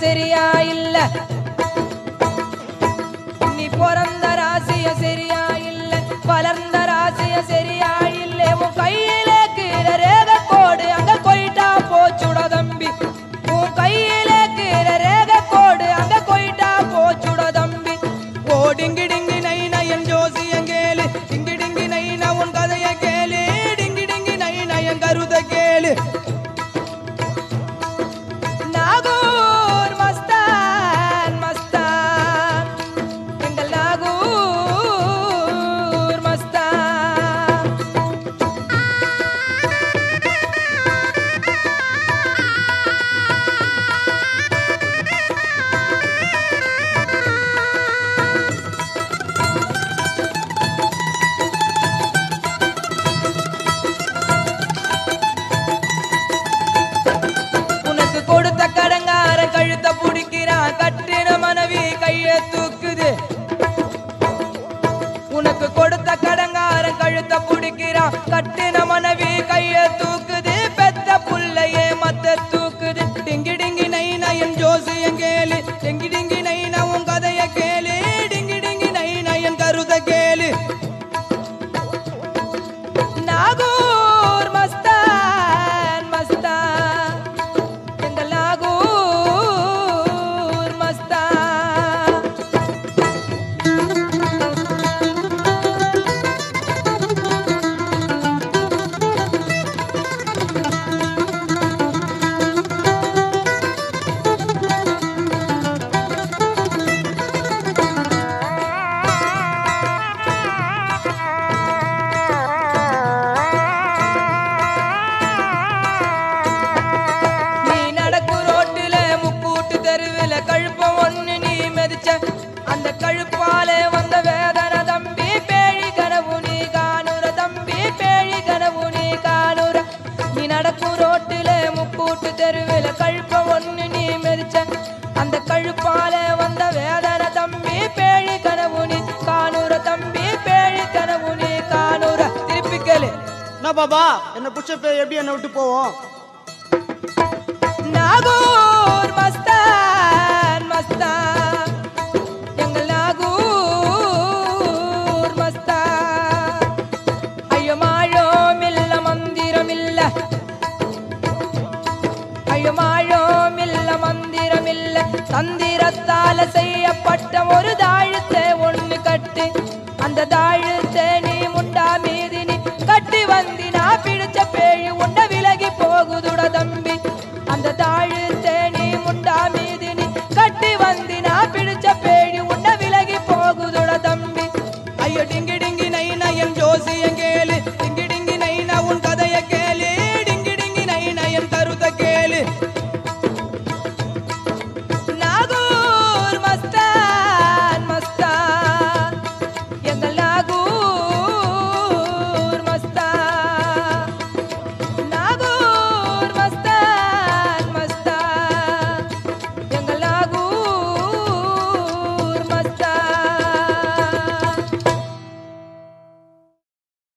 சரியா இல்ல நீ பிறந்த ராசிய சரியா இல்ல வளர்ந்த ராசிய சரியா இல்ல உன் கையில கீழே ரேக கோடு அங்க போயிட்டா போச்சுட தம்பி உன் கையில கீழே ரேக கோடு அங்க போயிட்டா போச்சுட தம்பி ஓ டிங்கி டிங்கி நை நயன் ஜோசியம் கேளு டிங்கி டிங்கி நை ந உன் கதைய கேளு டிங்கி டிங்கி நை நயன் கருத கேளு நாகூர் மஸ்தான் மஸ்தான் எங்கள் நாகூர் மஸ்தான் உனக்கு கொடுத்த கடங்கார கழுத்த புடிக்கிறான் கட்டின மனைவி கைய தூக்குது உனக்கு கொடுத்த கடங்கார கழுத்த புடிக்கிறான் கட்டின மனைவி கைய தூக்குது பெத்த புள்ளையே மத்த தூக்குது டிங்கி டிங்கி நை நயன் ஜோசியம் கேளு டிங்கி டிங்கி நை ந உன் கதைய கேளு டிங்கி டிங்கி நை நயன் கருத கேளு நாகூர் மஸ்தான் மஸ்தான் எங்கள் நாகூர் மஸ்தான் நீ நடக்கும் ரோட்டுல முக்கூட்டு தெருவில் கழுப்பம் ஒண்ணு நீ மெதிச்ச அந்த கழுப்பால வந்த வேதனை தம்பி பேழி கனவு நீ காணுற தம்பி பேழி கனவு நீ காணுற நீ நடக்கும் ரோட்டுல முக்கூட்டு தெருவில் கழுப்பம் ஒண்ணு நீ மெதிச்ச அந்த கழுப்பால வந்த வேதனை தம்பி பேழி கனவு நீ காணுற தம்பி பேழி கனவு நீ காணுற திருப்பி கேளு என்ன பாபா என்ன புடிச்ச பேய் எப்படி என்ன விட்டு போவோம் நாகூர் மஸ்தான் மஸ்தான் எங்கள் நாகூர் மஸ்தான் ஐயோ மாழோம் இல்ல மந்திரம் இல்ல ஐயோ மாழோம் இல்ல மந்திரம் இல்ல தந்திரத்தால செய்யப்பட்ட ஒரு தாழத்தை ஒண்ணு கட்டு அந்த தாழத்தை நீ முண்டா மீது நீ கட்டி வந்தினா பிடிச்ச பேழு உண்ட விலகி போகுதுட தம்பி அந்த தாழத்தை நீ முண்டா மீது நீ கட்டி வந்தினா பிடிச்ச பேழு உண்ட விலகி போகுதுட தம்பி ஐயோ டிங்கி டிங்கி நை நயன் ஜோசியம் கேளு